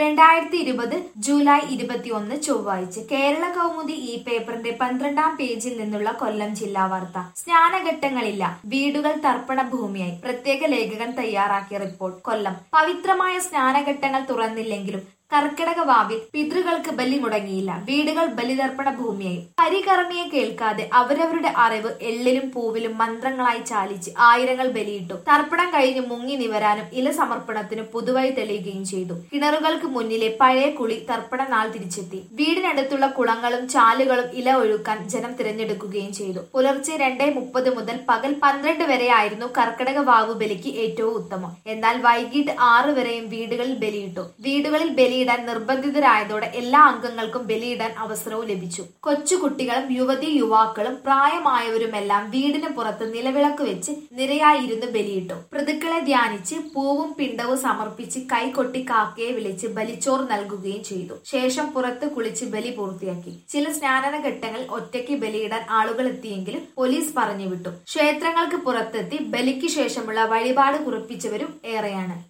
രണ്ടായിരത്തി ഇരുപത് ജൂലൈ ഇരുപത്തിയൊന്ന് ചൊവ്വാഴ്ച കേരള കൗമുദി ഈ പേപ്പറിന്റെ പന്ത്രണ്ടാം പേജിൽ നിന്നുള്ള കൊല്ലം ജില്ലാ വാർത്ത സ്നാനഘട്ടങ്ങളില്ല വീടുകൾ തർപ്പണ ഭൂമിയായി പ്രത്യേക ലേഖകൻ തയ്യാറാക്കിയ റിപ്പോർട്ട് കൊല്ലം പവിത്രമായ സ്നാനഘട്ടങ്ങൾ തുറന്നില്ലെങ്കിലും കർക്കിടക വാവിൽ പിതൃകൾക്ക് ബലി മുടങ്ങിയില്ല വീടുകൾ ബലിതർപ്പണ ഭൂമിയായി പരികർമ്മിയെ കേൾക്കാതെ അവരവരുടെ അറിവ് എള്ളിലും പൂവിലും മന്ത്രങ്ങളായി ചാലിച്ച് ആയിരങ്ങൾ ബലിയിട്ടു തർപ്പണം കഴിഞ്ഞ് മുങ്ങി നിവരാനും ഇല സമർപ്പണത്തിന് പുതുവഴി തെളിയുകയും ചെയ്തു കിണറുകൾക്ക് മുന്നിലെ പഴയ കുളി തർപ്പണ നാൾ തിരിച്ചെത്തി വീടിനടുത്തുള്ള കുളങ്ങളും ചാലുകളും ഇല ഒഴുക്കാൻ ജനം തിരഞ്ഞെടുക്കുകയും ചെയ്തു പുലർച്ചെ രണ്ടേ മുപ്പത് മുതൽ പകൽ പന്ത്രണ്ട് വരെയായിരുന്നു കർക്കിടക വാവു ബലിക്ക് ഏറ്റവും ഉത്തമം എന്നാൽ വൈകിട്ട് ആറ് വരെയും വീടുകളിൽ ബലിയിട്ടു വീടുകളിൽ ബലിയിടാൻ നിർബന്ധിതരായതോടെ എല്ലാ അംഗങ്ങൾക്കും ബലിയിടാൻ അവസരവും ലഭിച്ചു കൊച്ചുകുട്ടികളും യുവതി യുവാക്കളും പ്രായമായവരുമെല്ലാം വീടിന് പുറത്ത് നിലവിളക്ക് വെച്ച് നിരയായിരുന്നു ബലിയിട്ടു പ്രതിക്കളെ ധ്യാനിച്ച് പൂവും പിണ്ടവും സമർപ്പിച്ച് കൈകൊട്ടി കാക്കയെ വിളിച്ച് ബലിച്ചോറ് നൽകുകയും ചെയ്തു ശേഷം പുറത്ത് കുളിച്ച് ബലി പൂർത്തിയാക്കി ചില സ്നാനഘട്ടങ്ങളിൽ ഒറ്റയ്ക്ക് ബലിയിടാൻ ആളുകൾ എത്തിയെങ്കിലും പോലീസ് പറഞ്ഞുവിട്ടു ക്ഷേത്രങ്ങൾക്ക് പുറത്തെത്തി ബലിക്ക് ശേഷമുള്ള വഴിപാട് കുറിപ്പിച്ചവരും ഏറെയാണ്